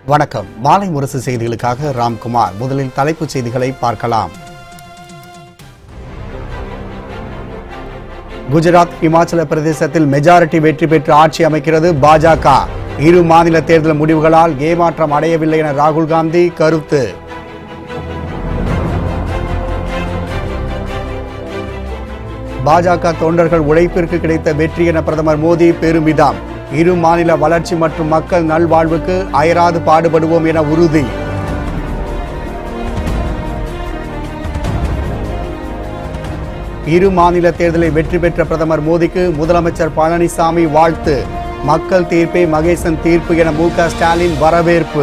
வணக்கம் மாலை முரசு செய்திகளுக்காக ராம்குமார் முதலில் தலைப்புச் செய்திகளை பார்க்கலாம் குஜராத் இமாச்சல பிரதேசத்தில் மெஜாரிட்டி வெற்றி பெற்று ஆட்சி அமைக்கிறது பாஜக இரு மாநில தேர்தல் முடிவுகளால் ஏமாற்றம் அடையவில்லை என ராகுல் காந்தி கருத்து பாஜக தொண்டர்கள் உழைப்பிற்கு கிடைத்த வெற்றி என பிரதமர் மோடி பெருமிதம் இரு மாநில வளர்ச்சி மற்றும் மக்கள் நல்வாழ்வுக்கு அயராது பாடுபடுவோம் என உறுதி இரு மாநில தேர்தலில் வெற்றி பெற்ற பிரதமர் மோடிக்கு முதலமைச்சர் பழனிசாமி வாழ்த்து மக்கள் தீர்ப்பே மகேசன் தீர்ப்பு என மு க ஸ்டாலின் வரவேற்பு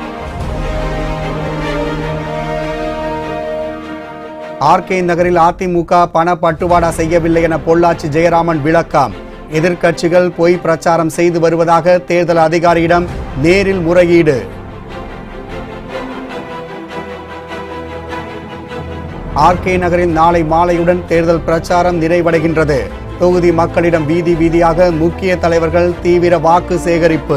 ஆர்கே நகரில் அதிமுக பண பட்டுவாடா செய்யவில்லை என பொள்ளாச்சி ஜெயராமன் விளக்கம் எதிர்க்கட்சிகள் பொய் பிரச்சாரம் செய்து வருவதாக தேர்தல் அதிகாரியிடம் நேரில் முறையீடு ஆர்கே நகரில் நாளை மாலையுடன் தேர்தல் பிரச்சாரம் நிறைவடைகின்றது தொகுதி மக்களிடம் வீதி வீதியாக முக்கிய தலைவர்கள் தீவிர வாக்கு சேகரிப்பு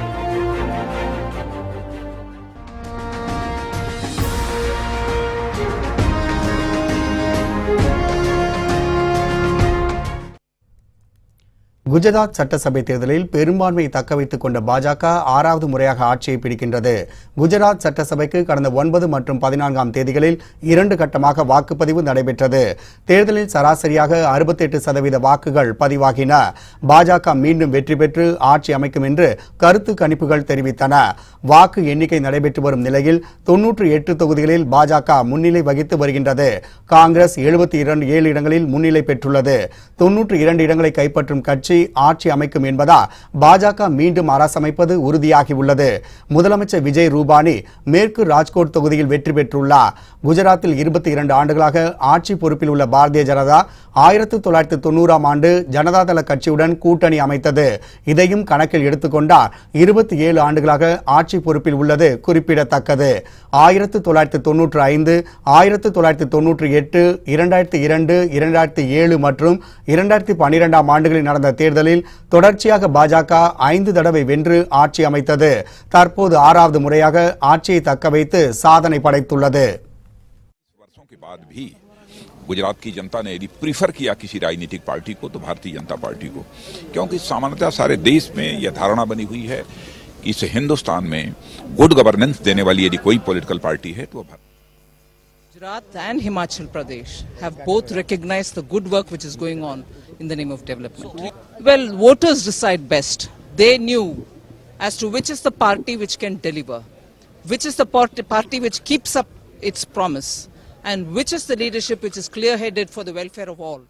குஜராத் சட்டசபை தேர்தலில் பெரும்பான்மையை தக்க வைத்துக் கொண்ட பாஜக ஆறாவது முறையாக ஆட்சியை பிடிக்கின்றது குஜராத் சட்டசபைக்கு கடந்த ஒன்பது மற்றும் பதினான்காம் தேதிகளில் இரண்டு கட்டமாக வாக்குப்பதிவு நடைபெற்றது தேர்தலில் சராசரியாக அறுபத்தெட்டு சதவீத வாக்குகள் பதிவாகின பாஜக மீண்டும் வெற்றி பெற்று ஆட்சி அமைக்கும் என்று கருத்து கணிப்புகள் தெரிவித்தன வாக்கு எண்ணிக்கை நடைபெற்று வரும் நிலையில் தொன்னூற்று எட்டு தொகுதிகளில் பாஜக முன்னிலை வகித்து வருகின்றது காங்கிரஸ் எழுபத்தி இரண்டு ஏழு இடங்களில் முன்னிலை பெற்றுள்ளது தொன்னூற்று இரண்டு இடங்களை கைப்பற்றும் கட்சி ஆட்சி அமைக்கும் என்பதால் பாஜக மீண்டும் அரசமைப்பது உறுதியாகியுள்ளது முதலமைச்சர் விஜய் ரூபானி மேற்கு ராஜ்கோட் தொகுதியில் வெற்றி பெற்றுள்ளார் குஜராத்தில் இருபத்தி இரண்டு ஆண்டுகளாக ஆட்சி பொறுப்பில் உள்ள பாரதிய ஜனதா ஆயிரத்து தொள்ளாயிரத்து தொண்ணூறாம் ஆண்டு ஜனதாதள கட்சியுடன் கூட்டணி அமைத்தது இதையும் கணக்கில் எடுத்துக்கொண்டால் இருபத்தி ஏழு ஆண்டுகளாக ஆட்சி பொறுப்பில் உள்ளது குறிப்பிடத்தக்கது ஆயிரத்து தொள்ளாயிரத்து தொன்னூற்று ஐந்து ஆயிரத்து தொள்ளாயிரத்து தொன்னூற்றி எட்டு இரண்டாயிரத்தி இரண்டு இரண்டாயிரத்தி ஏழு மற்றும் இரண்டாயிரத்தி பன்னிரெண்டாம் ஆண்டுகளில் நடந்த தேர்தலில் தொடர்ச்சியாக பாஜக ஐந்து தடவை வென்று ஆட்சி அமைத்தது தற்போது ஆறாவது முறையாக ஆட்சியை தக்க வைத்து சாதனை படைத்துள்ளது वर्षों के बाद भी गुजरात की जनता ने यदि प्रीफर किया किसी राजनीतिक पार्टी को तो भारतीय जनता पार्टी को क्योंकि सामान्यतः सारे देश में यह धारणा बनी हुई है कि इस हिंदुस्तान में गुड गवर्नेंस देने वाली यदि कोई पॉलिटिकल पार्टी है तो वह Bharat Gujarat and Himachal Pradesh have both recognized the good work which is going on in the name of development. Well, voters decide best. They knew as to which is the party which can deliver, which is the part- party which keeps up its promise, and which is the leadership which is clear headed for the welfare of all.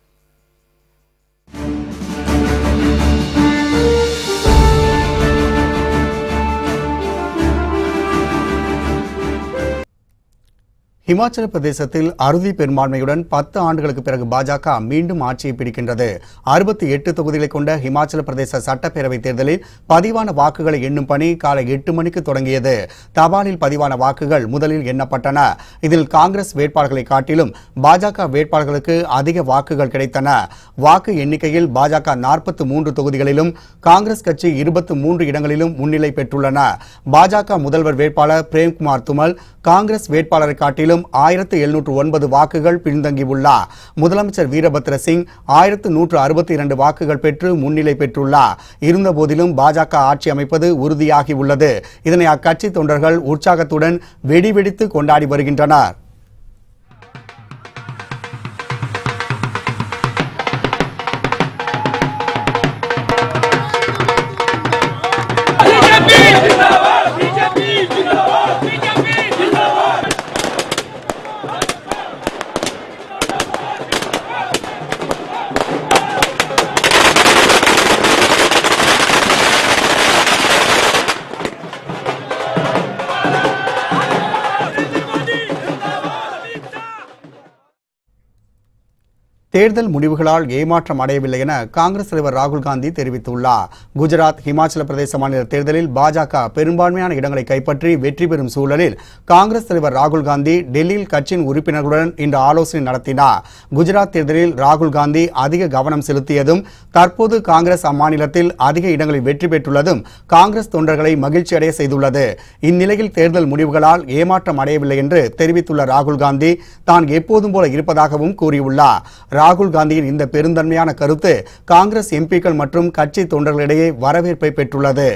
Himachal பிரதேசத்தில் அறுதி பெரும்பான்மையுடன் பத்து ஆண்டுகளுக்கு பிறகு பாஜக மீண்டும் ஆட்சியை பிடிக்கின்றது அறுபத்தி எட்டு தொகுதிகளை கொண்ட இமாச்சல பிரதேச சட்டப்பேரவை தேர்தலில் பதிவான வாக்குகளை எண்ணும் பணி காலை எட்டு மணிக்கு தொடங்கியது தபாலில் பதிவான வாக்குகள் முதலில் எண்ணப்பட்டன இதில் காங்கிரஸ் வேட்பாளர்களை காட்டிலும் பாஜக வேட்பாளர்களுக்கு அதிக வாக்குகள் கிடைத்தன வாக்கு எண்ணிக்கையில் பாஜக நாற்பத்தி மூன்று தொகுதிகளிலும் காங்கிரஸ் கட்சி இருபத்தி மூன்று இடங்களிலும் முன்னிலை பெற்றுள்ளன பாஜக முதல்வர் வேட்பாளர் பிரேம்குமார் துமல் காங்கிரஸ் வேட்பாளரை காட்டிலும் ஆயிரத்து எழுநூற்று ஒன்பது வாக்குகள் பின்தங்கியுள்ளார் முதலமைச்சர் வீரபத்ர சிங் ஆயிரத்து நூற்று அறுபத்தி இரண்டு வாக்குகள் பெற்று முன்னிலை பெற்றுள்ளார் இருந்தபோதிலும் பாஜக ஆட்சி அமைப்பது உறுதியாகி உள்ளது இதனை அக்கட்சி தொண்டர்கள் உற்சாகத்துடன் வெடி வெடித்து கொண்டாடி வருகின்றனர் தேர்தல் முடிவுகளால் ஏமாற்றம் அடையவில்லை என காங்கிரஸ் தலைவர் ராகுல் காந்தி தெரிவித்துள்ளார் குஜராத் ஹிமாச்சல பிரதேச மாநில தேர்தலில் பாஜக பெரும்பான்மையான இடங்களை கைப்பற்றி வெற்றி பெறும் சூழலில் காங்கிரஸ் தலைவர் ராகுல் காந்தி டெல்லியில் கட்சியின் உறுப்பினர்களுடன் இன்று ஆலோசனை நடத்தினார் குஜராத் தேர்தலில் ராகுல் காந்தி அதிக கவனம் செலுத்தியதும் தற்போது காங்கிரஸ் அம்மாநிலத்தில் அதிக இடங்களில் வெற்றி பெற்றுள்ளதும் காங்கிரஸ் தொண்டர்களை மகிழ்ச்சி அடைய செய்துள்ளது இந்நிலையில் தேர்தல் முடிவுகளால் ஏமாற்றம் அடையவில்லை என்று தெரிவித்துள்ள ராகுல் காந்தி தான் எப்போதும் போல இருப்பதாகவும் கூறியுள்ளார் ராகுல் காந்தியின் இந்த பெருந்தன்மையான கருத்து காங்கிரஸ் எம்பிக்கள் மற்றும் கட்சி தொண்டர்களிடையே வரவேற்பை பெற்றுள்ளது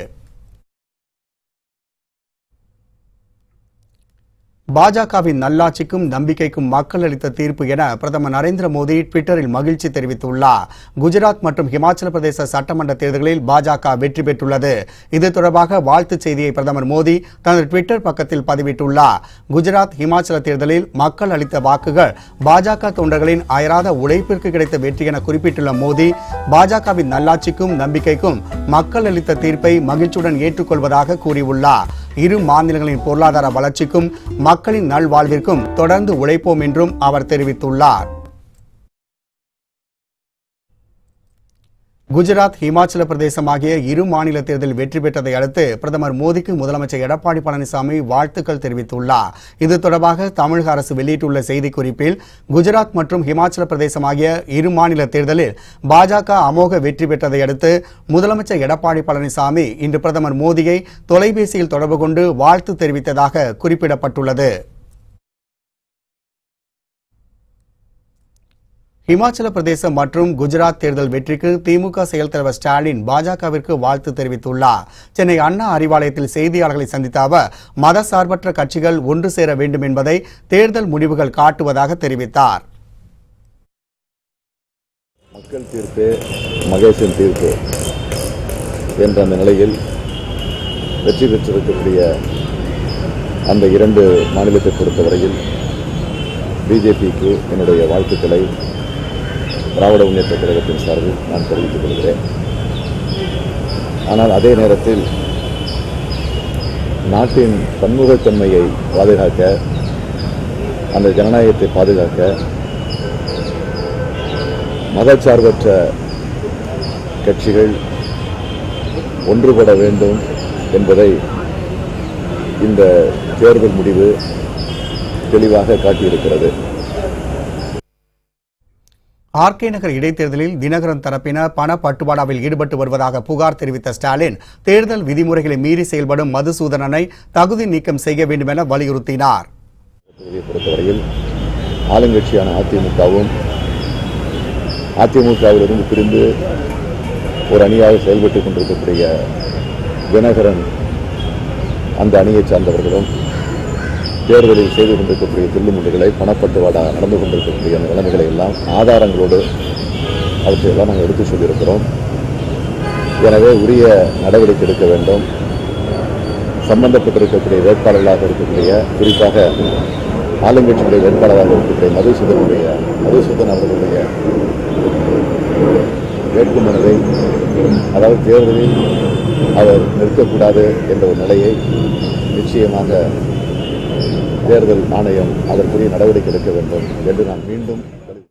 பாஜகவின் நல்லாட்சிக்கும் நம்பிக்கைக்கும் மக்கள் அளித்த தீர்ப்பு என பிரதமர் நரேந்திர மோடி ட்விட்டரில் மகிழ்ச்சி தெரிவித்துள்ளார் குஜராத் மற்றும் ஹிமாச்சல பிரதேச சட்டமன்ற தேர்தல்களில் பாஜக வெற்றி பெற்றுள்ளது இது தொடர்பாக வாழ்த்துச் செய்தியை பிரதமர் மோடி தனது ட்விட்டர் பக்கத்தில் பதிவிட்டுள்ளார் குஜராத் ஹிமாச்சல தேர்தலில் மக்கள் அளித்த வாக்குகள் பாஜக தொண்டர்களின் அயராத உழைப்பிற்கு கிடைத்த வெற்றி என குறிப்பிட்டுள்ள மோடி பாஜகவின் நல்லாட்சிக்கும் நம்பிக்கைக்கும் மக்கள் அளித்த தீர்ப்பை மகிழ்ச்சியுடன் ஏற்றுக்கொள்வதாக கூறியுள்ளார் இரு மாநிலங்களின் பொருளாதார வளர்ச்சிக்கும் மக்களின் நல்வாழ்விற்கும் தொடர்ந்து உழைப்போம் என்றும் அவர் தெரிவித்துள்ளார் குஜராத் ஹிமாச்சல பிரதேசம் ஆகிய இரு மாநில தேர்தலில் வெற்றி பெற்றதை அடுத்து பிரதமர் மோடிக்கு முதலமைச்சர் எடப்பாடி பழனிசாமி வாழ்த்துக்கள் தெரிவித்துள்ளார் இது தொடர்பாக தமிழக அரசு வெளியிட்டுள்ள செய்திக்குறிப்பில் குஜராத் மற்றும் ஹிமாச்சல பிரதேசம் ஆகிய இரு மாநில தேர்தலில் பாஜக அமோக வெற்றி பெற்றதை அடுத்து முதலமைச்சர் எடப்பாடி பழனிசாமி இன்று பிரதமர் மோடியை தொலைபேசியில் தொடர்பு கொண்டு வாழ்த்து தெரிவித்ததாக குறிப்பிடப்பட்டுள்ளது ஹிமாச்சல பிரதேசம் மற்றும் குஜராத் தேர்தல் வெற்றிக்கு திமுக செயல் தலைவர் ஸ்டாலின் பாஜகவிற்கு வாழ்த்து தெரிவித்துள்ளார் சென்னை அண்ணா அறிவாலயத்தில் செய்தியாளர்களை சந்தித்த அவர் மதசார்பற்ற கட்சிகள் ஒன்று சேர வேண்டும் என்பதை தேர்தல் முடிவுகள் காட்டுவதாக தெரிவித்தார் மக்கள் தீர்ப்பு மகேசன் தீர்ப்பு என்ற அந்த நிலையில் வெற்றி பெற்றிருக்கக்கூடிய அந்த இரண்டு மாநிலத்தை பொறுத்தவரையில் பிஜேபிக்கு என்னுடைய வாழ்த்துக்களை திராவிட முன்னேற்ற கழகத்தின் சார்பில் நான் தெரிவித்துக் கொள்கிறேன் ஆனால் அதே நேரத்தில் நாட்டின் பன்முகத்தன்மையை பாதுகாக்க அந்த ஜனநாயகத்தை பாதுகாக்க மதச்சார்பற்ற கட்சிகள் ஒன்றுபட வேண்டும் என்பதை இந்த தேர்தல் முடிவு தெளிவாக காட்டியிருக்கிறது ஆர்கே நகர் இடைத்தேர்தலில் தினகரன் தரப்பினர் பணப்பட்டுவாடாவில் ஈடுபட்டு வருவதாக புகார் தெரிவித்த ஸ்டாலின் தேர்தல் விதிமுறைகளை மீறி செயல்படும் மதுசூதனனை தகுதி நீக்கம் செய்ய வேண்டும் என வலியுறுத்தினார் தொகுதியை பொறுத்தவரையில் ஆளுங்கட்சியான அதிமுகவும் அதிமுகவிலிருந்து பிரிந்து ஒரு அணியாக செயல்பட்டுக் கொண்டிருக்கக்கூடிய தினகரன் அந்த அணியை சார்ந்தவர்களும் தேர்தலில் செய்து கொண்டிருக்கக்கூடிய தில்லுமுண்டுகளை பணப்பட்டுவாடா நடந்து கொண்டிருக்கக்கூடிய அந்த நிலைமைகளை எல்லாம் ஆதாரங்களோடு அவற்றை எல்லாம் நாங்கள் எடுத்து சொல்லியிருக்கிறோம் எனவே உரிய நடவடிக்கை எடுக்க வேண்டும் சம்பந்தப்பட்டிருக்கக்கூடிய வேட்பாளர்களாக இருக்கக்கூடிய குறிப்பாக ஆளுங்கட்சியுடைய வேட்பாளராக இருக்கக்கூடிய மதுசூதனுடைய மதுசூதன் அவர்களுடைய வேட்புமனுவை அதாவது தேர்தலில் அவர் நிற்கக்கூடாது என்ற ஒரு நிலையை நிச்சயமாக தேர்தல் ஆணையம் அதற்குரிய நடவடிக்கை எடுக்க வேண்டும் என்று நான் மீண்டும் வலியுறுத்துகிறேன்.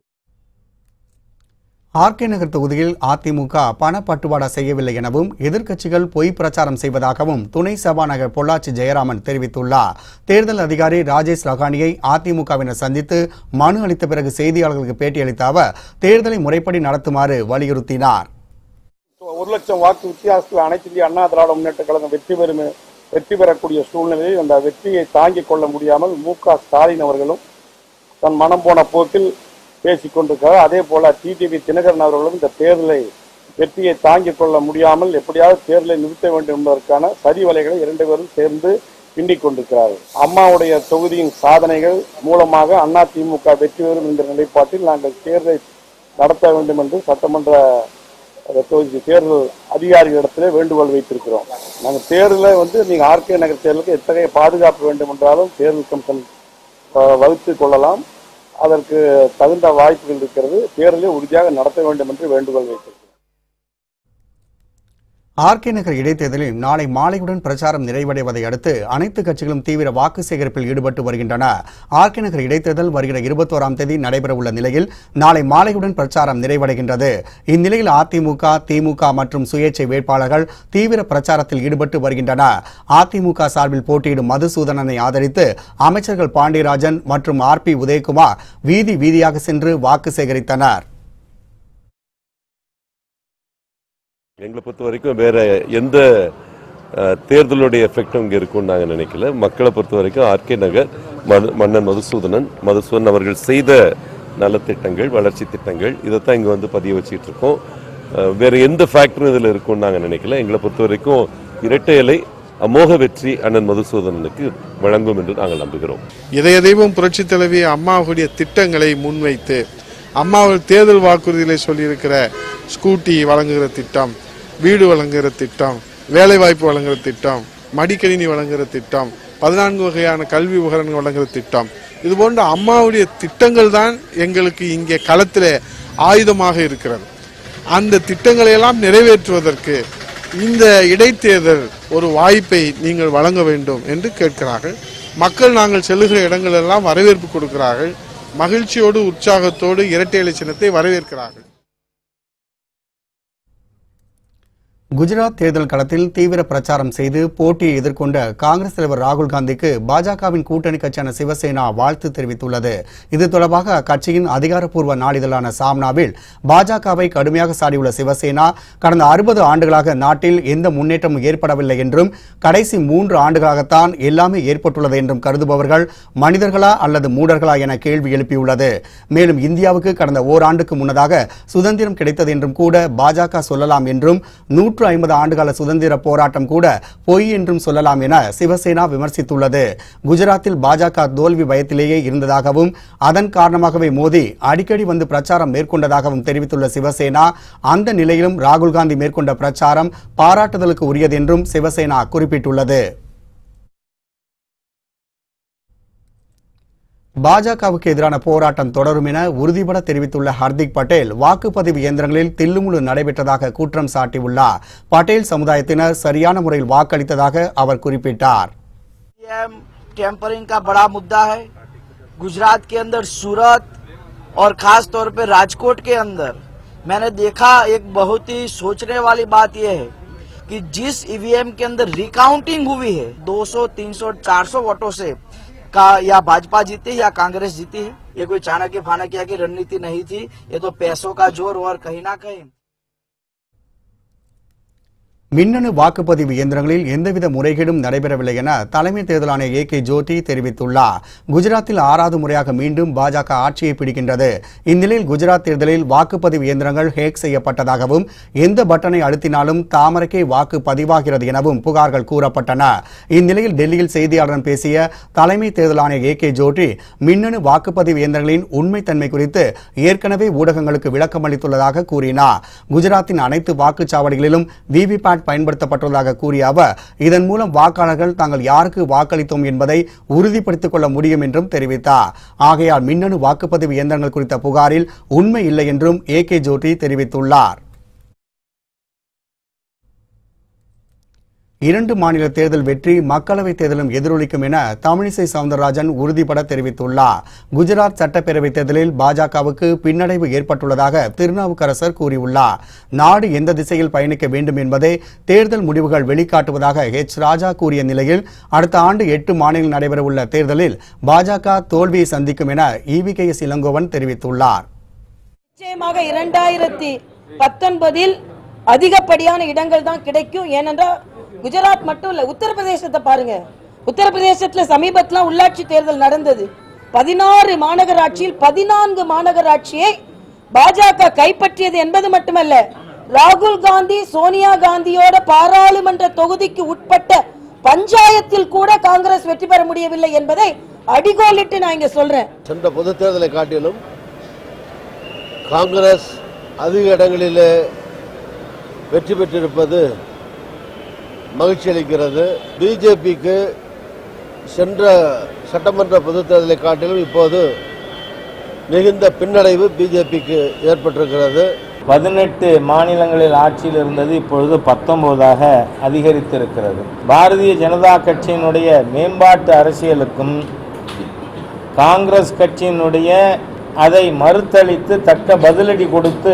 ஆர்கே நகர் தொகுதியில் அதிமுக பணப்பட்டுவாடா செய்யவில்லை எனவும் எதிர்க்கட்சிகள் பொய் பிரச்சாரம் செய்வதாகவும் துணை சபாநாயகர் பொள்ளாச்சி ஜெயராமன் தெரிவித்துள்ளார் தேர்தல் அதிகாரி ராஜேஷ் ரகானியை அதிமுகவினர் சந்தித்து மனு அளித்த பிறகு செய்தியாளர்களுக்கு பேட்டியளித்த அவர் தேர்தலை முறைப்படி நடத்துமாறு வலியுறுத்தினார் ஒரு லட்சம் வாக்கு வித்தியாசத்தில் அனைத்து இந்திய அண்ணா திராவிட முன்னேற்ற கழகம் வெற்றி பெறும் வெற்றி பெறக்கூடிய சூழ்நிலையில் அந்த வெற்றியை தாங்கிக் கொள்ள முடியாமல் மு க ஸ்டாலின் அவர்களும் தன் மனம் போன போக்கில் பேசிக் கொண்டிருக்கிறார் அதே போல டிடிவி தினகரன் அவர்களும் இந்த தேர்தலை வெற்றியை தாங்கிக் கொள்ள முடியாமல் எப்படியாவது தேர்தலை நிறுத்த வேண்டும் என்பதற்கான சதி வலைகளை இரண்டு பேரும் சேர்ந்து பின்னிக் கொண்டிருக்கிறார்கள் அம்மாவுடைய தொகுதியின் சாதனைகள் மூலமாக அண்ணா திமுக வெற்றி பெறும் என்ற நிலைப்பாட்டில் நாங்கள் தேர்தலை நடத்த வேண்டும் என்று சட்டமன்ற அந்த தொகுதி தேர்தல் அதிகாரிகளிடத்திலே வேண்டுகோள் வைத்திருக்கிறோம் நாங்கள் தேர்தலை வந்து நீங்க ஆர்கே நகர் தேர்தலுக்கு எத்தகைய பாதுகாப்பு வேண்டும் என்றாலும் தேர்தல் கமிஷன் அஹ், வகுத்துக் கொள்ளலாம் அதற்கு தகுந்த வாய்ப்புகள் இருக்கிறது தேர்தலை உறுதியாக நடத்த வேண்டும் என்று வேண்டுகோள் வைத்திருக்கிறோம் ஆர்கே நகர் இடைத்தேர்தலில் நாளை மாலையுடன் பிரச்சாரம் நிறைவடைவதை அடுத்து அனைத்து கட்சிகளும் தீவிர வாக்கு சேகரிப்பில் ஈடுபட்டு வருகின்றன ஆர்கே நகர் இடைத்தேர்தல் வருகிற இருபத்தோராம் தேதி நடைபெறவுள்ள நிலையில் நாளை மாலையுடன் பிரச்சாரம் நிறைவடைகின்றது இந்நிலையில் அதிமுக திமுக மற்றும் சுயேட்சை வேட்பாளர்கள் தீவிர பிரச்சாரத்தில் ஈடுபட்டு வருகின்றன அதிமுக சார்பில் போட்டியிடும் மதுசூதனனை ஆதரித்து அமைச்சர்கள் பாண்டியராஜன் மற்றும் ஆர் பி உதயகுமார் வீதி வீதியாக சென்று வாக்கு சேகரித்தனர் எங்களை பொறுத்த வரைக்கும் வேற எந்த அஹ், தேர்தலுடைய எஃபெக்டும் இங்கே இருக்கும்னு நாங்கள் நினைக்கல மக்களை பொறுத்த வரைக்கும் ஆர்கே நகர் மது- மன்னன் மதுசூதனன் மதுசூதன் அவர்கள் செய்த நலத்திட்டங்கள் வளர்ச்சி திட்டங்கள் இதைத்தான் இங்கே வந்து பதிய வச்சுட்டு இருக்கோம் அஹ், வேற எந்த ஃபேக்டரும் இதில் இருக்கும்னு நாங்கள் நினைக்கல எங்களை பொறுத்த வரைக்கும் இரட்டை இலை அமோக வெற்றி அண்ணன் மதுசூதனனுக்கு வழங்கும் என்று நாங்கள் நம்புகிறோம் இதய தெய்வம் புரட்சி தலைவி அம்மாவுடைய திட்டங்களை முன்வைத்து அம்மாவில் தேர்தல் வாக்குறுதிகளை சொல்லியிருக்கிற ஸ்கூட்டி வழங்குகிற திட்டம் வீடு வழங்குகிற திட்டம் வேலைவாய்ப்பு வழங்குகிற திட்டம் மடிக்கணினி வழங்குகிற திட்டம் பதினான்கு வகையான கல்வி உபகரணங்கள் வழங்குகிற திட்டம் இது போன்ற அம்மாவுடைய திட்டங்கள் தான் எங்களுக்கு இங்கே களத்தில் ஆயுதமாக இருக்கிறது அந்த திட்டங்களை எல்லாம் நிறைவேற்றுவதற்கு இந்த இடைத்தேர்தல் ஒரு வாய்ப்பை நீங்கள் வழங்க வேண்டும் என்று கேட்கிறார்கள் மக்கள் நாங்கள் செல்லுகிற இடங்களெல்லாம் வரவேற்பு கொடுக்கிறார்கள் மகிழ்ச்சியோடு உற்சாகத்தோடு இரட்டை இலை சின்னத்தை வரவேற்கிறார்கள் குஜராத் தேர்தல் களத்தில் தீவிர பிரச்சாரம் செய்து போட்டியை எதிர்கொண்ட காங்கிரஸ் தலைவர் ராகுல் காந்திக்கு பாஜகவின் கூட்டணி கட்சியான சிவசேனா வாழ்த்து தெரிவித்துள்ளது இது தொடர்பாக அக்கட்சியின் அதிகாரப்பூர்வ நாளிதழான சாம்னாவில் பாஜகவை கடுமையாக சாடியுள்ள சிவசேனா கடந்த அறுபது ஆண்டுகளாக நாட்டில் எந்த முன்னேற்றமும் ஏற்படவில்லை என்றும் கடைசி மூன்று ஆண்டுகளாகத்தான் எல்லாமே ஏற்பட்டுள்ளது என்றும் கருதுபவர்கள் மனிதர்களா அல்லது மூடர்களா என கேள்வி எழுப்பியுள்ளது மேலும் இந்தியாவுக்கு கடந்த ஓராண்டுக்கு முன்னதாக சுதந்திரம் கிடைத்தது என்றும் கூட பாஜக சொல்லலாம் என்றும் நூற்று ஐம்பது ஆண்டுகால சுதந்திர போராட்டம் கூட பொய் என்றும் சொல்லலாம் என சிவசேனா விமர்சித்துள்ளது குஜராத்தில் பாஜக தோல்வி பயத்திலேயே இருந்ததாகவும் அதன் காரணமாகவே மோடி அடிக்கடி வந்து பிரச்சாரம் மேற்கொண்டதாகவும் தெரிவித்துள்ள சிவசேனா அந்த நிலையிலும் ராகுல் காந்தி மேற்கொண்ட பிரச்சாரம் பாராட்டுதலுக்கு உரியது என்றும் சிவசேனா குறிப்பிட்டுள்ளது பாஜகவுக்கு எதிரான போராட்டம் தொடரும் என உறுதிபட தெரிவித்துள்ள ஹர்திக் பட்டேல் வாக்குப்பதிவு இயந்திரங்களில் தில்லுமுழு நடைபெற்றதாக குற்றம் சாட்டியுள்ளார் பட்டேல் சமுதாயத்தினர் சரியான முறையில் வாக்களித்ததாக அவர் குறிப்பிட்டார் ईवीएम टेम्परिंग का बड़ा मुद्दा है गुजरात के अंदर सूरत और खास तौर पे राजकोट के अंदर मैंने देखा एक बहुत ही सोचने वाली बात यह है कि जिस ईवीएम के अंदर रिकाउंटिंग हुई है 200, 300, 400 वोटों से का या भाजपा जीती या कांग्रेस जीती है ये कोई चाणक्य फाणक्य की रणनीति नहीं थी ये तो पैसों का जोर और कहीं ना कहीं மின்னணு வாக்குப்பதிவு இயந்திரங்களில் எந்தவித முறைகேடும் நடைபெறவில்லை என தலைமை தேர்தல் ஆணையர் ஏ கே ஜோதி தெரிவித்துள்ளார் குஜராத்தில் ஆறாவது முறையாக மீண்டும் பாஜக ஆட்சியை பிடிக்கின்றது இந்நிலையில் குஜராத் தேர்தலில் வாக்குப்பதிவு இயந்திரங்கள் ஹேக் செய்யப்பட்டதாகவும் எந்த பட்டனை அழுத்தினாலும் தாமரைக்கே வாக்கு பதிவாகிறது எனவும் புகார்கள் கூறப்பட்டன இந்நிலையில் டெல்லியில் செய்தியாளர்களிடம் பேசிய தலைமை தேர்தல் ஆணையர் ஏ கே ஜோடி மின்னணு வாக்குப்பதிவு இயந்திரங்களின் உண்மைத்தன்மை குறித்து ஏற்கனவே ஊடகங்களுக்கு விளக்கம் அளித்துள்ளதாக கூறினார் குஜராத்தின் அனைத்து வாக்குச்சாவடிகளிலும் விவிபேட் பயன்படுத்தப்பட்டுள்ளதாக கூறிய அவர் இதன் மூலம் வாக்காளர்கள் தாங்கள் யாருக்கு வாக்களித்தோம் என்பதை உறுதிப்படுத்திக் கொள்ள முடியும் என்றும் தெரிவித்தார் ஆகையால் மின்னணு வாக்குப்பதிவு இயந்திரங்கள் குறித்த புகாரில் உண்மை இல்லை என்றும் ஏ கே ஜோட்டி தெரிவித்துள்ளார் இரண்டு மாநில தேர்தல் வெற்றி மக்களவைத் தேர்தலும் எதிரொலிக்கும் என தமிழிசை சவுந்தரராஜன் உறுதிபட தெரிவித்துள்ளார் குஜராத் சட்டப்பேரவைத் தேர்தலில் பாஜகவுக்கு பின்னடைவு ஏற்பட்டுள்ளதாக திருநாவுக்கரசர் கூறியுள்ளார் நாடு எந்த திசையில் பயணிக்க வேண்டும் என்பதை தேர்தல் முடிவுகள் வெளிக்காட்டுவதாக எச் ராஜா கூறிய நிலையில் அடுத்த ஆண்டு எட்டு மாநிலங்கள் நடைபெறவுள்ள தேர்தலில் பாஜக தோல்வியை சந்திக்கும் என இவி கே எஸ் இளங்கோவன் தெரிவித்துள்ளார் நிச்சயமாக இரண்டாயிரத்தி பத்தொன்பதில் அதிகப்படியான இடங்கள் தான் கிடைக்கும் ஏனென்றால் குஜராத் மட்டும் இல்ல உத்தரப்பிரதேசத்தை பாருங்க உத்தரப்பிரதேசத்துல சமீபத்துல உள்ளாட்சி தேர்தல் நடந்தது பதினாறு மாநகராட்சியில் பதினான்கு மாநகராட்சியை பாஜக கைப்பற்றியது என்பது மட்டுமல்ல ராகுல் காந்தி சோனியா காந்தியோட பாராளுமன்ற தொகுதிக்கு உட்பட்ட பஞ்சாயத்தில் கூட காங்கிரஸ் வெற்றி பெற முடியவில்லை என்பதை அடிகோலிட்டு நான் இங்க சொல்றேன் சென்ற பொது தேர்தலை காட்டிலும் காங்கிரஸ் அதிக இடங்களிலே வெற்றி பெற்றிருப்பது மகிழ்ச்சி அளிக்கிறது பிஜேபிக்கு சென்ற சட்டமன்ற பொது தேர்தலை காட்டிலும் இப்போது மிகுந்த பின்னடைவு பிஜேபிக்கு ஏற்பட்டிருக்கிறது பதினெட்டு மாநிலங்களில் ஆட்சியில் இருந்தது இப்பொழுது பத்தொன்பதாக அதிகரித்திருக்கிறது பாரதிய ஜனதா கட்சியினுடைய மேம்பாட்டு அரசியலுக்கும் காங்கிரஸ் கட்சியினுடைய அதை மறுத்தளித்து தக்க பதிலடி கொடுத்து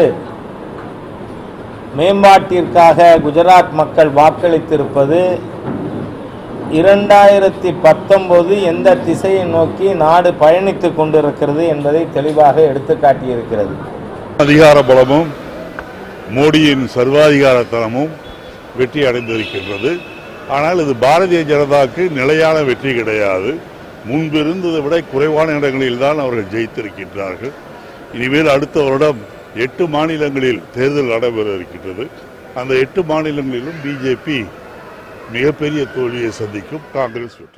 மேம்பாட்டிற்காக குஜராத் மக்கள் வாக்களித்திருப்பது இரண்டாயிரத்தி பத்தொன்பது எந்த திசையை நோக்கி நாடு பயணித்து கொண்டிருக்கிறது என்பதை தெளிவாக எடுத்துக்காட்டியிருக்கிறது அதிகார பலமும் மோடியின் சர்வாதிகாரத்தனமும் வெற்றி அடைந்திருக்கின்றது ஆனால் இது பாரதிய ஜனதாக்கு நிலையான வெற்றி கிடையாது முன்பு இருந்ததை விட குறைவான இடங்களில் தான் அவர்கள் ஜெயித்திருக்கின்றார்கள் இனிமேல் அடுத்த வருடம் எட்டு மாநிலங்களில் தேர்தல் நடைபெற இருக்கின்றது அந்த எட்டு மாநிலங்களிலும் பிஜேபி மிகப்பெரிய தோல்வியை சந்திக்கும் காங்கிரஸ் வெற்றி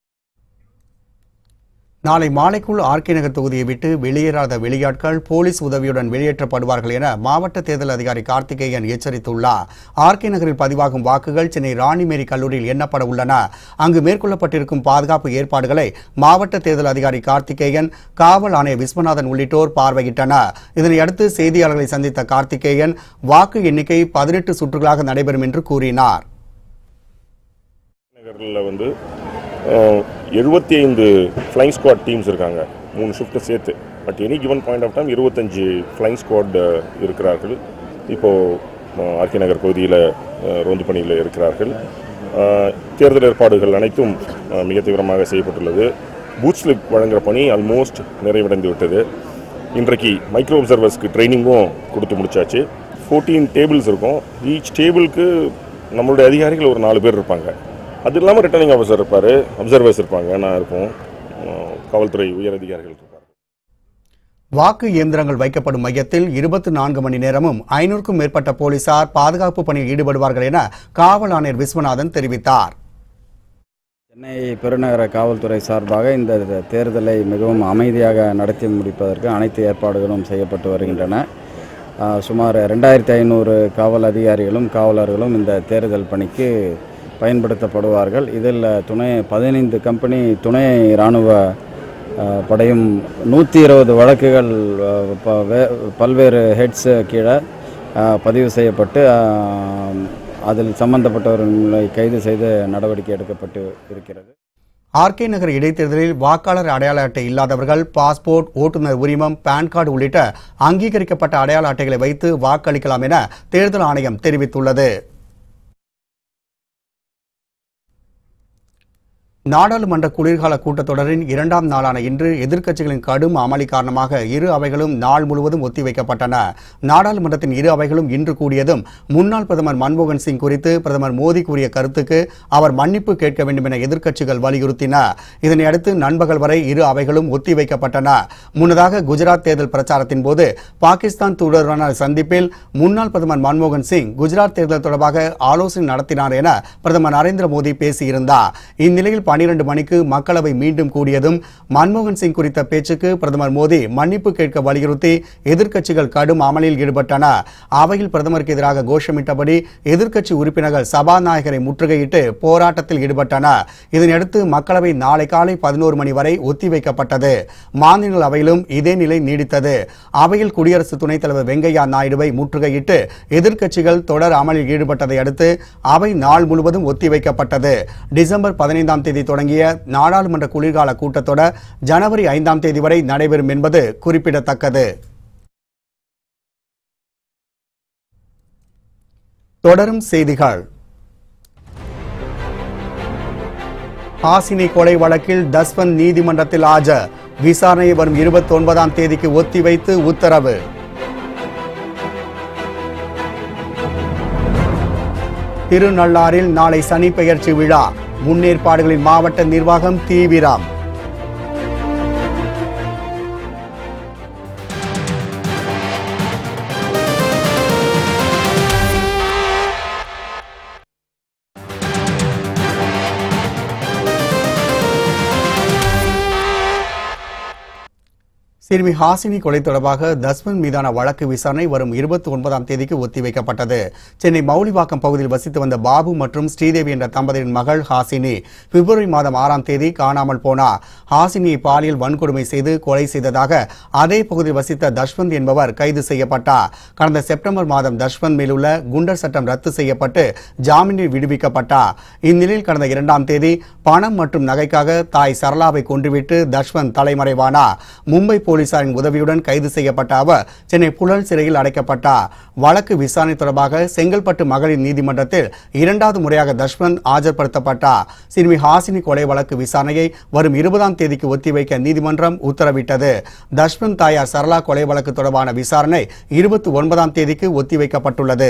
நாளை மாலைக்குள் ஆர்கே நகர் தொகுதியை விட்டு வெளியேறாத வெளியாட்கள் போலீஸ் உதவியுடன் வெளியேற்றப்படுவார்கள் என மாவட்ட தேர்தல் அதிகாரி கார்த்திகேயன் எச்சரித்துள்ளார் ஆர்கே நகரில் பதிவாகும் வாக்குகள் சென்னை ராணிமேரி கல்லூரியில் எண்ணப்பட உள்ளன அங்கு மேற்கொள்ளப்பட்டிருக்கும் பாதுகாப்பு ஏற்பாடுகளை மாவட்ட தேர்தல் அதிகாரி கார்த்திகேயன் காவல் ஆணையர் விஸ்வநாதன் உள்ளிட்டோர் பார்வையிட்டனர் இதனையடுத்து செய்தியாளர்களை சந்தித்த கார்த்திகேயன் வாக்கு எண்ணிக்கை பதினெட்டு சுற்றுகளாக நடைபெறும் என்று கூறினார் நகரில் வந்து எழுபத்தி ஐந்து ஃப்ளைங் ஸ்குவாட் டீம்ஸ் இருக்காங்க மூணு ஷிஃப்ட்டு சேர்த்து but any given point of time இருபத்தஞ்சு ஃப்ளைங் ஸ்குவாட் இருக்கிறார்கள் இப்போது ஆர்கே நகர் பகுதியில் ரோந்து பணியில் இருக்கிறார்கள் அஹ், தேர்தல் ஏற்பாடுகள் அனைத்தும் அஹ், மிக தீவிரமாக செய்யப்பட்டுள்ளது பூத் ஸ்லிப் வழங்குகிற பணி ஆல்மோஸ்ட் நிறைவடைந்து விட்டது இன்றைக்கு மைக்ரோ அப்சர்வர்ஸ்க்கு ட்ரைனிங்கும் கொடுத்து முடிச்சாச்சு ஃபோர்டீன் டேபிள்ஸ் இருக்கும் ஈச் டேபிளுக்கு நம்மளுடைய அதிகாரிகள் ஒரு நாலு பேர் இருப்பாங்க அது இல்லாமல் ரிட்டர்னிங் ஆஃபீஸர் இருப்பார் அப்சர்வர்ஸ் இருப்பாங்க நான் இருப்போம் அஹ் காவல்துறை உயர் அதிகாரிகள் இருப்பாங்க வாக்கு இயந்திரங்கள் வைக்கப்படும் மையத்தில் இருபத்தி நான்கு மணி நேரமும் ஐநூறுக்கும் மேற்பட்ட போலீசார் பாதுகாப்பு பணியில் ஈடுபடுவார்கள் என காவல் ஆணையர் விஸ்வநாதன் தெரிவித்தார் சென்னை பெருநகர காவல்துறை சார்பாக இந்த தேர்தலை மிகவும் அமைதியாக நடத்தி முடிப்பதற்கு அனைத்து ஏற்பாடுகளும் செய்யப்பட்டு வருகின்றன ஆஹ் சுமார் ரெண்டாயிரத்தி ஐநூறு காவல் அதிகாரிகளும் காவலர்களும் இந்த தேர்தல் பணிக்கு பயன்படுத்தப்படுவார்கள் இதில் துணை பதினைந்து கம்பெனி துணை இராணுவ ஆஹ், படையும் நூற்றி இருபது வழக்குகள் ஆஹ், ப- வே- பல்வேறு ஹெட்ஸ் கீழே ஆஹ், பதிவு செய்யப்பட்டு ஆஹ், அதில் சம்பந்தப்பட்டவர்களை கைது செய்து நடவடிக்கை எடுக்கப்பட்டு இருக்கிறது ஆர்கே நகர் இடைத்தேர்தலில் வாக்காளர் அடையாள அட்டை இல்லாதவர்கள் பாஸ்போர்ட் ஓட்டுநர் உரிமம் பான் கார்டு உள்ளிட்ட அங்கீகரிக்கப்பட்ட அடையாள அட்டைகளை வைத்து வாக்களிக்கலாம் என தேர்தல் ஆணையம் தெரிவித்துள்ளது நாடாளுமன்ற குளிர்கால கூட்டத்தொடரின் இரண்டாம் நாளான இன்று எதிர்க்கட்சிகளின் கடும் அமளி காரணமாக இரு அவைகளும் நாள் முழுவதும் ஒத்திவைக்கப்பட்டன நாடாளுமன்றத்தின் இரு அவைகளும் இன்று கூடியதும் முன்னாள் பிரதமர் மன்மோகன் சிங் குறித்து பிரதமர் மோடி கூறிய கருத்துக்கு அவர் மன்னிப்பு கேட்க வேண்டும் என எதிர்க்கட்சிகள் வலியுறுத்தின இதனையடுத்து நண்பகல் வரை இரு அவைகளும் ஒத்திவைக்கப்பட்டன முன்னதாக குஜராத் தேர்தல் பிரச்சாரத்தின் போது பாகிஸ்தான் தூதருடனான சந்திப்பில் முன்னாள் பிரதமர் மன்மோகன் சிங் குஜராத் தேர்தல் தொடர்பாக ஆலோசனை நடத்தினார் என பிரதமர் நரேந்திர மோடி பேசியிருந்தார் இந்நிலையில் பனிரெண்டு மணிக்கு மக்களவை மீண்டும் கூடியதும் மன்மோகன் சிங் குறித்த பேச்சுக்கு பிரதமர் மோடி மன்னிப்பு கேட்க வலியுறுத்தி எதிர்க்கட்சிகள் கடும் அமளியில் ஈடுபட்டன அவையில் பிரதமருக்கு எதிராக கோஷமிட்டபடி எதிர்க்கட்சி உறுப்பினர்கள் சபாநாயகரை முற்றுகையிட்டு போராட்டத்தில் ஈடுபட்டனர் இதனையடுத்து மக்களவை நாளை காலை பதினோரு மணி வரை ஒத்திவைக்கப்பட்டது மாநிலங்களவையிலும் இதே நிலை நீடித்தது அவையில் குடியரசு துணைத் தலைவர் வெங்கையா நாயுடுவை முற்றுகையிட்டு எதிர்க்கட்சிகள் தொடர் அமளியில் ஈடுபட்டதை அடுத்து அவை நாள் முழுவதும் ஒத்திவைக்கப்பட்டது டிசம்பர் பதினைந்தாம் தேதி தொடங்கிய நாடாளுமன்ற குளிர்கால கூட்டத்தொடர் ஜனவரி ஐந்தாம் தேதி வரை நடைபெறும் என்பது குறிப்பிடத்தக்கது தொடரும் செய்திகள் ஹாசினி கொலை வழக்கில் தஸ்வந்த் நீதிமன்றத்தில் ஆஜர் விசாரணை வரும் இருபத்தி ஒன்பதாம் தேதிக்கு ஒத்திவைத்து உத்தரவு திருநள்ளாறில் நாளை சனி பெயர்ச்சி விழா முன்னேற்பாடுகளின் மாவட்ட நிர்வாகம் தீவிரம் சிறுமி ஹாசினி கொலை தொடர்பாக தஸ்வந்த் மீதான வழக்கு விசாரணை வரும் இருபத்தி ஒன்பதாம் தேதிக்கு ஒத்திவைக்கப்பட்டது சென்னை மௌலிவாக்கம் பகுதியில் வசித்து வந்த பாபு மற்றும் ஸ்ரீதேவி என்ற தம்பதியின் மகள் ஹாசினி பிப்ரவரி மாதம் ஆறாம் தேதி காணாமல் போனார் ஹாசினியை பாலியல் வன்கொடுமை செய்து கொலை செய்ததாக அதே பகுதியில் வசித்த தஷ்வந்த் என்பவர் கைது செய்யப்பட்டார் கடந்த செப்டம்பர் மாதம் தஷ்வந்த் மேலுள்ள குண்டர் சட்டம் ரத்து செய்யப்பட்டு ஜாமீனில் விடுவிக்கப்பட்டார் இந்நிலையில் கடந்த இரண்டாம் தேதி பணம் மற்றும் நகைக்காக தாய் சரளாவை கொன்றுவிட்டு தஷ்வந்த் தலைமறைவானார் மும்பை போலீசாரின் உதவியுடன் கைது செய்யப்பட்ட அவர் சென்னை புழல் சிறையில் அடைக்கப்பட்டார் வழக்கு விசாரணை தொடர்பாக செங்கல்பட்டு மகளிர் நீதிமன்றத்தில் இரண்டாவது முறையாக தஷ்வந்த் ஆஜர்படுத்தப்பட்டார் சிறுமி ஹாசினி கொலை வழக்கு விசாரணையை வரும் இருபதாம் தேதிக்கு ஒத்திவைக்க நீதிமன்றம் உத்தரவிட்டது தஷ்வந்த் தாயார் சரளா கொலை வழக்கு தொடர்பான விசாரணை இருபத்தி ஒன்பதாம் தேதிக்கு ஒத்திவைக்கப்பட்டுள்ளது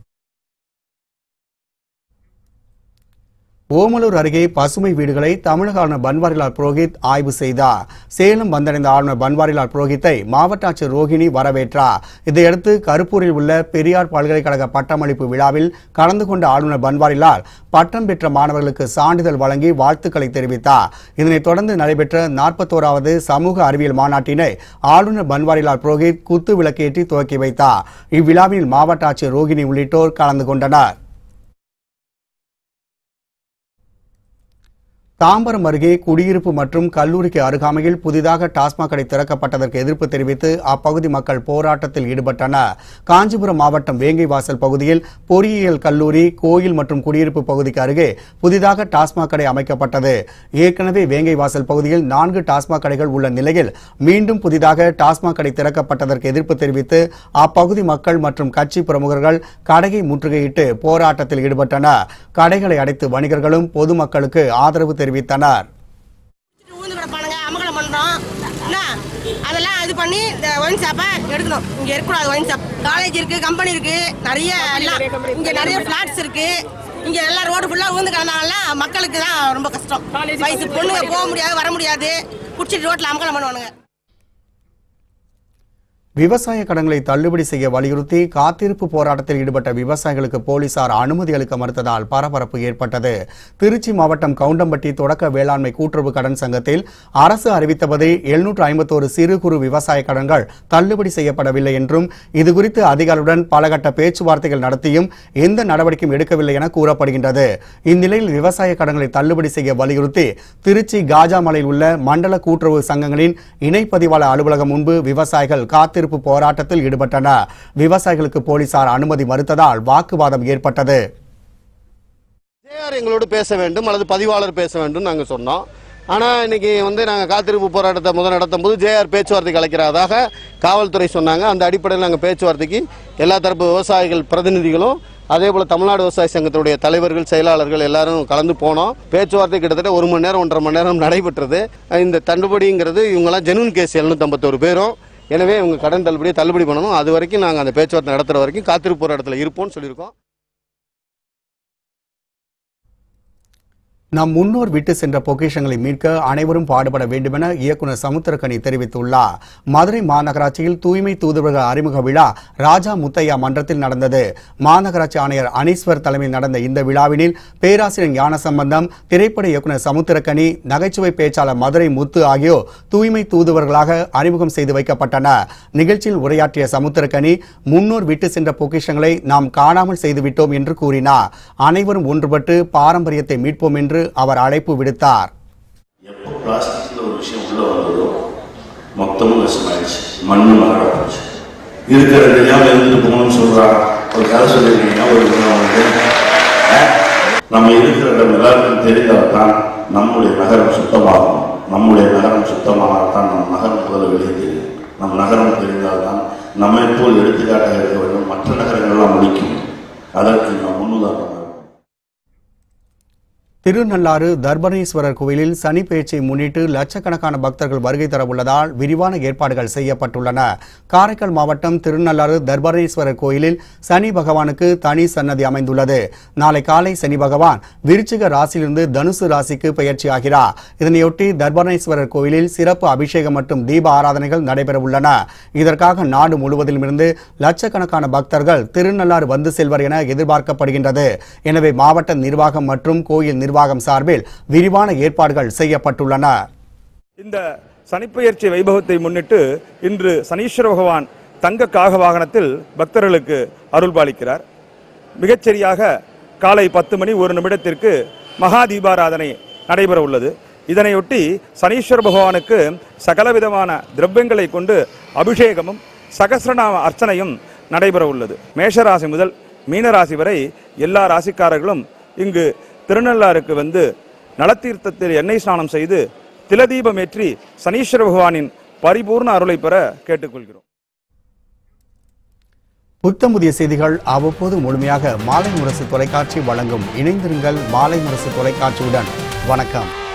ஓமலூர் அருகே பசுமை வீடுகளை தமிழக ஆளுநர் பன்வாரிலால் புரோஹித் ஆய்வு செய்தார் சேலம் வந்தடைந்த ஆளுநர் பன்வாரிலால் புரோஹித்தை மாவட்ட ஆட்சியர் ரோஹிணி வரவேற்றார் இதையடுத்து கருப்பூரில் உள்ள பெரியார் பல்கலைக்கழக பட்டமளிப்பு விழாவில் கலந்து கொண்ட ஆளுநர் பன்வாரிலால் பட்டம் பெற்ற மாணவர்களுக்கு சான்றிதழ் வழங்கி வாழ்த்துக்களை தெரிவித்தார் இதனைத் தொடர்ந்து நடைபெற்ற நாற்பத்தோராவது சமூக அறிவியல் மாநாட்டினை ஆளுநர் பன்வாரிலால் புரோஹித் குத்து விளக்கேற்றி துவக்கி வைத்தார் இவ்விழாவில் மாவட்ட ஆட்சியர் ரோஹிணி உள்ளிட்டோர் கலந்து கொண்டனர் தாம்பரம் அருகே குடியிருப்பு மற்றும் கல்லூரிக்கு அருகாமையில் புதிதாக டாஸ்மாக் கடை திறக்கப்பட்டதற்கு எதிர்ப்பு தெரிவித்து அப்பகுதி மக்கள் போராட்டத்தில் ஈடுபட்டனர் காஞ்சிபுரம் மாவட்டம் வேங்கைவாசல் பகுதியில் பொறியியல் கல்லூரி கோயில் மற்றும் குடியிருப்பு பகுதிக்கு அருகே புதிதாக டாஸ்மாக் கடை அமைக்கப்பட்டது ஏற்கனவே வேங்கைவாசல் பகுதியில் நான்கு டாஸ்மாக் கடைகள் உள்ள நிலையில் மீண்டும் புதிதாக டாஸ்மாக் கடை திறக்கப்பட்டதற்கு எதிர்ப்பு தெரிவித்து அப்பகுதி மக்கள் மற்றும் கட்சி பிரமுகர்கள் கடையை முற்றுகையிட்டு போராட்டத்தில் ஈடுபட்டனர் கடைகளை அடைத்து வணிகர்களும் பொதுமக்களுக்கு ஆதரவு தெரிவித்தனர் ஊந்து கிடப்பானுங்க அமகலம் பண்றோம் என்ன அதெல்லாம் இது பண்ணி இந்த ஒயின் ஷாப்பை எடுக்கணும் இங்க இருக்கக்கூடாது ஒயின் ஷாப் காலேஜ் இருக்கு கம்பெனி இருக்கு நிறைய எல்லாம் இங்க நிறைய பிளாட்ஸ் இருக்கு இங்க எல்லாம் ரோடு ஃபுல்லா ஊந்து கிடந்தாங்கன்னா மக்களுக்கு தான் ரொம்ப கஷ்டம் வயசு பொண்ணுங்க போக முடியாது வர முடியாது குடிச்சிட்டு ரோட்ல அமகலம் பண்ணுவானுங்க விவசாய கடன்களை தள்ளுபடி செய்ய வலியுறுத்தி காத்திருப்பு போராட்டத்தில் ஈடுபட்ட விவசாயிகளுக்கு போலீசார் அனுமதி அளிக்க மறுத்ததால் பரபரப்பு ஏற்பட்டது திருச்சி மாவட்டம் கவுண்டம்பட்டி தொடக்க வேளாண்மை கூட்டுறவு கடன் சங்கத்தில் அரசு அறிவித்தபடி எழுநூற்று ஐம்பத்தோரு சிறு குறு விவசாய கடன்கள் தள்ளுபடி செய்யப்படவில்லை என்றும் இதுகுறித்து அதிகாரியுடன் பலகட்ட பேச்சுவார்த்தைகள் நடத்தியும் எந்த நடவடிக்கையும் எடுக்கவில்லை என கூறப்படுகின்றது இந்நிலையில் விவசாய கடன்களை தள்ளுபடி செய்ய வலியுறுத்தி திருச்சி காஜாமலையில் உள்ள மண்டல கூட்டுறவு சங்கங்களின் இணைப்பதிவாளர் அலுவலகம் முன்பு விவசாயிகள் காத்திருப்பு போராட்டத்தில் ஈடுபட்டனர் விவசாயிகளுக்கு போலீசார் அனுமதி மறுத்ததால் வாக்குவாதம் ஏற்பட்டது ஜேஆர் எங்களோடு பேச வேண்டும் அல்லது பதிவாளர் பேச வேண்டும் நாங்கள் சொன்னோம் ஆனால் இன்னைக்கு வந்து நாங்கள் காத்திருப்பு போராட்டத்தை முதல் நடத்தும் போது ஜேஆர் பேச்சுவார்த்தைக்கு அழைக்கிறதாக காவல்துறை சொன்னாங்க அந்த அடிப்படையில் நாங்கள் பேச்சுவார்த்தைக்கு எல்லா தரப்பு விவசாயிகள் பிரதிநிதிகளும் அதே போல் தமிழ்நாடு விவசாய சங்கத்தினுடைய தலைவர்கள் செயலாளர்கள் எல்லாரும் கலந்து போனோம் பேச்சுவார்த்தை கிட்டத்தட்ட ஒரு மணி நேரம் ஒன்றரை மணி நேரம் நடைபெற்றது இந்த தள்ளுபடிங்கிறது இவங்கெல்லாம் ஜெனூன் கேஸ் எழுநூத்தம்பத்தோரு பேரும் எனவே இவங்க கடன் தள்ளுபடியை தள்ளுபடி பண்ணணும் அது வரைக்கும் நாங்கள் அந்த பேச்சுவார்த்தை நடத்துகிற வரைக்கும் காத்திருப்பு போராட்டத்தில் இருப்போம்னு சொல்லியிருக்கோம் நம் முன்னோர் விட்டு சென்ற பொக்கிஷங்களை மீட்க அனைவரும் பாடுபட வேண்டுமென இயக்குநர் சமுத்திரக்கனி தெரிவித்துள்ளார் மதுரை மாநகராட்சியில் தூய்மை தூதுவர்கள் அறிமுக விழா ராஜா முத்தையா மன்றத்தில் நடந்தது மாநகராட்சி ஆணையர் அனீஸ்வர் தலைமையில் நடந்த இந்த விழாவினில் பேராசிரியர் ஞானசம்பந்தம் திரைப்பட இயக்குநர் சமுத்திரக்கனி நகைச்சுவை பேச்சாளர் மதுரை முத்து ஆகியோர் தூய்மை தூதுவர்களாக அறிமுகம் செய்து வைக்கப்பட்டனர் நிகழ்ச்சியில் உரையாற்றிய சமுத்திரக்கனி முன்னோர் விட்டு சென்ற பொக்கிஷங்களை நாம் காணாமல் செய்துவிட்டோம் என்று கூறினார் அனைவரும் ஒன்றுபட்டு பாரம்பரியத்தை மீட்போம் என்று அவர் அழைப்பு விடுத்தார் எப்போ பிளாஸ்டிக்ல ஒரு விஷயம் உள்ள வந்ததோ மொத்தமும் விஷமாயிடுச்சு மண்ணு மகட போச்சு இருக்கிற தெரியாம இருந்துட்டு போகணும்னு சொல்றாங்க ஒரு கதை சொல்லியிருக்கீங்க ஒரு குணம் வந்து அஹ், நம்ம இருக்கிற இடம் எல்லாருக்கும் தெரிந்தால்தான் நம்முடைய நகரம் சுத்தமாகும் நம்முடைய நகரம் சுத்தமாகத்தான் நம் நகரம் முதல்ல வெளியே தெரியும் நம் நகரம் தெரிந்தால்தான் நம்மை போல் எடுத்துக்காட்டாக இருக்க வேண்டும் மற்ற நகரங்கள்லாம் முடிக்கும் அதற்கு நாம் முன்னுதாரணம் திருநள்ளாறு தர்பணேஸ்வரர் கோயிலில் சனி பெயர்ச்சியை முன்னிட்டு லட்சக்கணக்கான பக்தர்கள் வருகை தர உள்ளதால் விரிவான ஏற்பாடுகள் செய்யப்பட்டுள்ளன காரைக்கால் மாவட்டம் திருநள்ளாறு தர்பணேஸ்வரர் கோயிலில் சனி பகவானுக்கு தனி சன்னதி அமைந்துள்ளது நாளை காலை சனி பகவான் விருச்சிக ராசியிலிருந்து தனுசு ராசிக்கு பெயர்ச்சியாகிறார் இதனையொட்டி தர்பணேஸ்வரர் கோயிலில் சிறப்பு அபிஷேகம் மற்றும் தீப ஆராதனைகள் நடைபெற உள்ளன இதற்காக நாடு முழுவதிலுமிருந்து லட்சக்கணக்கான பக்தர்கள் திருநள்ளாறு வந்து செல்வர் என எதிர்பார்க்கப்படுகின்றது எனவே மாவட்ட நிர்வாகம் மற்றும் கோயில் நிர்வாகம் சார்பில் விரிவான ஏற்பாடுகள் செய்யப்பட்டுள்ளன இந்த சனிப்பெயர்ச்சி வைபவத்தை முன்னிட்டு இன்று சனீஸ்வர பகவான் தங்க காக வாகனத்தில் பக்தர்களுக்கு அருள்பாலிக்கிறார் மிகச்சரியாக காலை பத்து மணி ஒரு நிமிடத்திற்கு மகா தீபாராதனை நடைபெற உள்ளது இதனையொட்டி சனீஸ்வர பகவானுக்கு சகலவிதமான திரவியங்களை கொண்டு அபிஷேகமும் சகசிரநாம அர்ச்சனையும் நடைபெற உள்ளது மேஷராசி முதல் மீனராசி வரை எல்லா ராசிக்காரர்களும் இங்கு திருநள்ளாருக்கு வந்து நலத்தீர்த்தத்தில் எண்ணெய் ஸ்நானம் செய்து திலதீபம் ஏற்றி சனீஸ்வர பகவானின் பரிபூர்ண அருளை பெற கேட்டுக்கொள்கிறோம் புத்தம் புதிய செய்திகள் அவ்வப்போது முழுமையாக மாலை முரசு தொலைக்காட்சி வழங்கும் இணைந்திருங்கள் மாலை முரசு தொலைக்காட்சியுடன் வணக்கம்